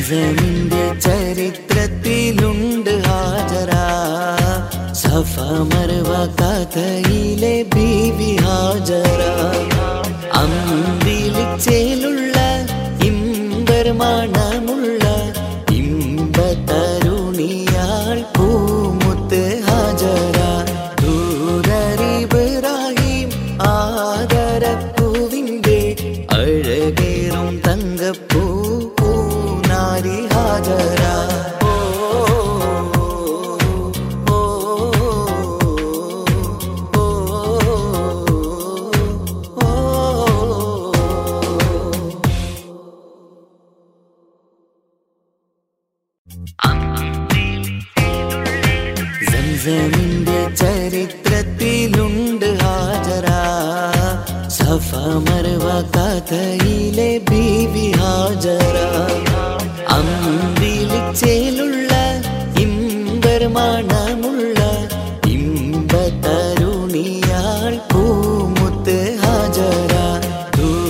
സംസമിന്റെ ചരിത്രത്തിലുണ്ട് ഹാജര സഫ മർവ കഥയിലെ ബീവി ഹാജര അമ്പിളിച്ചേലുള്ള ഇമ്പർമാണമുള്ള ഇമ്പ തരുണിയാൾ പൂമുത്ത് ഹാജര ദൂരറിബിറാഹിം ആദരപ്പൂവിൻ്റെ അഴകേറും തങ്കപ്പൂ പൂനാരി ഹാജര ഓ, ഓ, ഓ, ഓ, ഓ. സംസമിന്റെ ചരിത്രത്തിലുണ്ട് ഹാജര സഫ മർവ കഥയിലെ ബീവി ഹാജര അമ്പിളിച്ചേലുള്ള ഇമ്പർമാണമുള്ള ഇമ്പ തരുണിയാൾ പൂമുത്ത് ഹാജര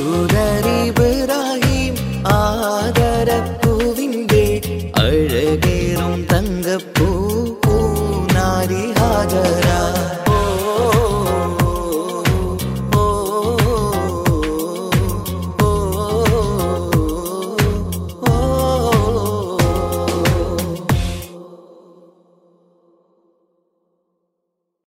ദൂരറിബിറാഹിം ആദരപ്പൂവിൻ്റെ അഴകേ